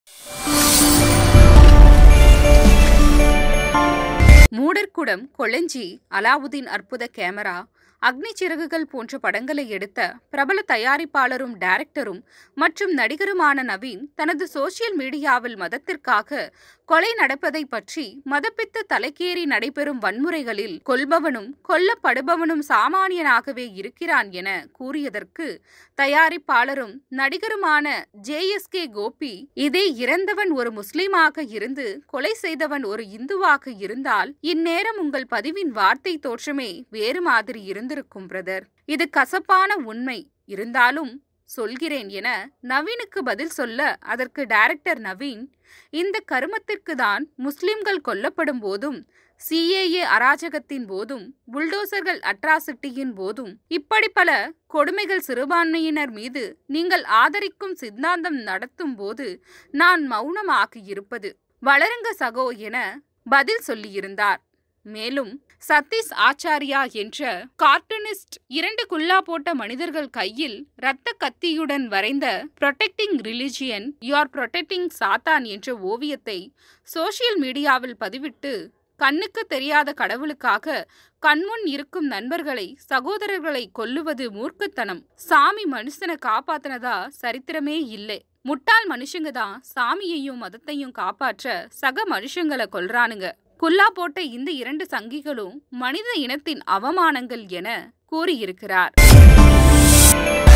மூடர்குடம் கொளஞ்சி அலாவுதீன் அற்புத கேமரா அக்னி சிறகுகள் போன்ற படங்களை எடுத்த பிரபல தயாரிப்பாளரும் டைரக்டரும் மற்றும் நடிகருமான நவீன் தனது சோசியல் மீடியாவில் மதத்திற்காக கொலை நடப்பதை பற்றி மதப்பித்து தலைக்கேறி நடைபெறும் வன்முறைகளில் கொல்பவனும் கொல்லப்படுபவனும் சாமானியனாகவே இருக்கிறான் என கூறியதற்கு தயாரிப்பாளரும் நடிகருமான ஜே எஸ் கே கோபி இதே இறந்தவன் ஒரு முஸ்லிமாக இருந்து கொலை செய்தவன் ஒரு இந்துவாக இருந்தால் இந்நேரம் உங்கள் பதிவின் வார்த்தை தோற்றமே வேறு மாதிரி இருந்திருக்கும் பிரதர் இது கசப்பான உண்மை இருந்தாலும் சொல்கிறேன் என நவீனுக்கு பதில் சொல்ல அதற்கு டைரக்டர் நவீன் இந்த கருமத்திற்கு தான் முஸ்லிம்கள் கொல்லப்படும் போதும் சிஏஏ அராஜகத்தின் போதும் புல்டோசர்கள் அட்ராசிட்டியின் போதும் இப்படி பல கொடுமைகள் சிறுபான்மையினர் மீது நீங்கள் ஆதரிக்கும் சித்தாந்தம் நடத்தும் போது நான் மௌனமாக இருப்பது வளருங்க சகோ என பதில் சொல்லியிருந்தார் மேலும் சதீஷ் ஆச்சாரியா என்ற கார்ட்டூனிஸ்ட் இரண்டு குல்லா போட்ட மனிதர்கள் கையில் இரத்த கத்தியுடன் வரைந்த protecting religion you are protecting சாத்தான் என்ற ஓவியத்தை சோசியல் மீடியாவில் பதிவிட்டு கண்ணுக்கு தெரியாத கடவுளுக்காக கண்முன் இருக்கும் நண்பர்களை சகோதரர்களை கொல்லுவது மூர்க்கத்தனம் சாமி மனுஷனை காப்பாத்தினதா சரித்திரமே இல்லை முட்டாள் மனுஷங்க தான் சாமியையும் மதத்தையும் காப்பாற்ற சக மனுஷங்களை கொல்றானுங்க குல்லா போட்ட இந்த இரண்டு சங்கிகளும் மனித இனத்தின் அவமானங்கள் என கூறியிருக்கிறார்